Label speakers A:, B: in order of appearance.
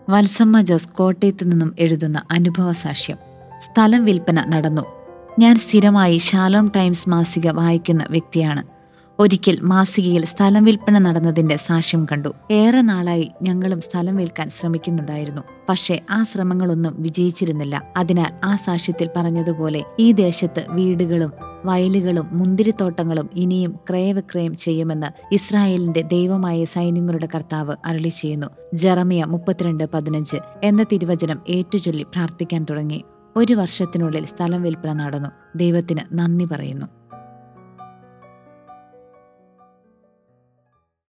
A: വത്സമ്മ ജോസ് കോട്ടയത്തു നിന്നും എഴുതുന്ന അനുഭവ സാക്ഷ്യം സ്ഥലം വിൽപ്പന നടന്നു ഞാൻ സ്ഥിരമായി ഷാലോം ടൈംസ് മാസിക വായിക്കുന്ന വ്യക്തിയാണ് ഒരിക്കൽ മാസികയിൽ സ്ഥലം വിൽപ്പന നടന്നതിന്റെ സാക്ഷ്യം കണ്ടു ഏറെ നാളായി ഞങ്ങളും സ്ഥലം വിൽക്കാൻ ശ്രമിക്കുന്നുണ്ടായിരുന്നു പക്ഷേ ആ ശ്രമങ്ങളൊന്നും വിജയിച്ചിരുന്നില്ല അതിനാൽ ആ സാക്ഷ്യത്തിൽ പറഞ്ഞതുപോലെ ഈ ദേശത്ത് വീടുകളും വയലുകളും മുന്തിരിത്തോട്ടങ്ങളും ഇനിയും ക്രയവിക്രയം ചെയ്യുമെന്ന് ഇസ്രായേലിന്റെ ദൈവമായ സൈന്യങ്ങളുടെ കർത്താവ് അരളി ചെയ്യുന്നു ജറമിയ മുപ്പത്തിരണ്ട് പതിനഞ്ച് എന്ന തിരുവചനം ഏറ്റുചൊല്ലി പ്രാർത്ഥിക്കാൻ തുടങ്ങി ഒരു വർഷത്തിനുള്ളിൽ സ്ഥലം വിൽപ്പന നടന്നു ദൈവത്തിന് നന്ദി പറയുന്നു